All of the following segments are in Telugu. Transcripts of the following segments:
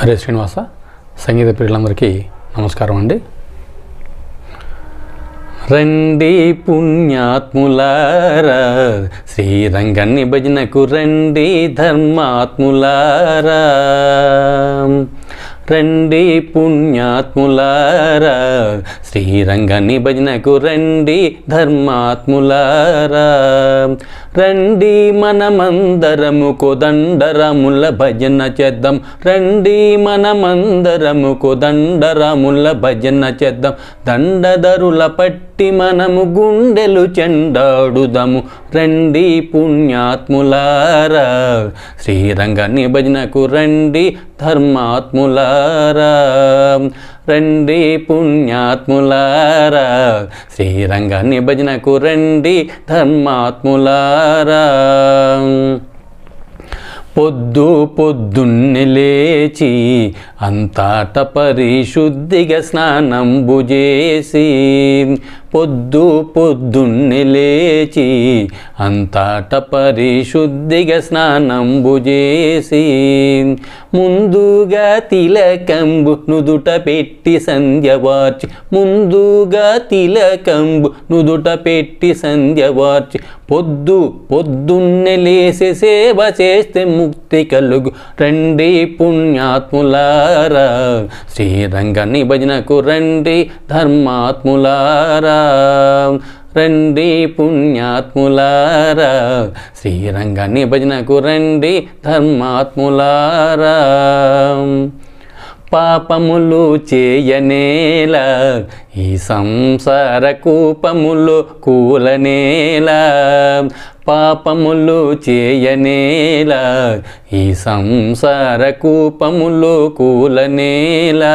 హరే శ్రీనివాస సంగీత ప్రియులందరికీ నమస్కారం అండి రండి పుణ్యాత్ములారా శ్రీరంగన్ని భజనకు రండి ధర్మాత్ములారా రండి పుణ్యాత్ములారా శ్రీరంగని భజనకు రండి ధర్మాత్ములారా రండి మనమందరము కొదండరముల భజన చేద్దాం రండి మనమందరము కొదండరముల భజన చేద్దాం దండదరుల పట్టి మనము గుండెలు చెండాడుదము రండి పుణ్యాత్ములారా శ్రీరంగని భజనకు రండి ధర్మాత్ములారా రండి పుణ్యాత్ములారా శ్రీరంగాన్ని భజనకు రండి ధర్మాత్ములారా పొద్దు పొద్దున్నే లేచి అంతట పరిశుద్ధిగా స్నానంబు చేసి పొద్దు పొద్దున్నే లేచి అంతట పరిశుద్ధిగా స్నానంబు చేసి ముందుగా తిలకంబు నుదుట పెట్టి సంధ్యవార్చి ముందుగా తిలకంబు నుదుట పెట్టి సంధ్యవార్చి పొద్దు పొద్దున్నే లేసి సేవ చేస్తే ముక్తి కలుగు రండి పుణ్యాత్ములారా శ్రీరంగని భజనకు రండి ధర్మాత్ములారా రండి పుణ్యాత్ములారా శ్రీరంగని భజనకు రండి ధర్మాత్ములారా పాపములు చేయనేలా ఈ సంసార కూపములు కూలనేలా పాపములు చేయనేలా ఈ సంసార కూపములు కూలనేలా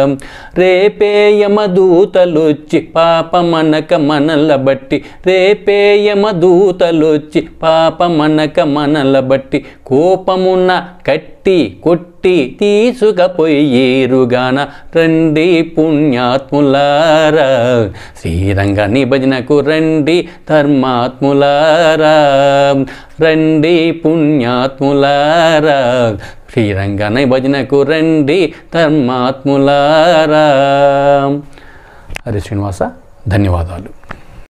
రేపేయమదూతలొచ్చి పాపమనక మనల బట్టి రేపేయమదూతలొచ్చి పాపమనక మనల బట్టి కోపమున కట్టి కొట్టి తీసుకపోయేరుగాన రండి పుణ్యాత్ములారా శ్రీరంగని భజనకు రండి ధర్మాత్ములారా రండి పుణ్యాత్ములారా శ్రీరంగని భజనకు రండి ధర్మాత్ములారా హరి శ్రీనివాస ధన్యవాదాలు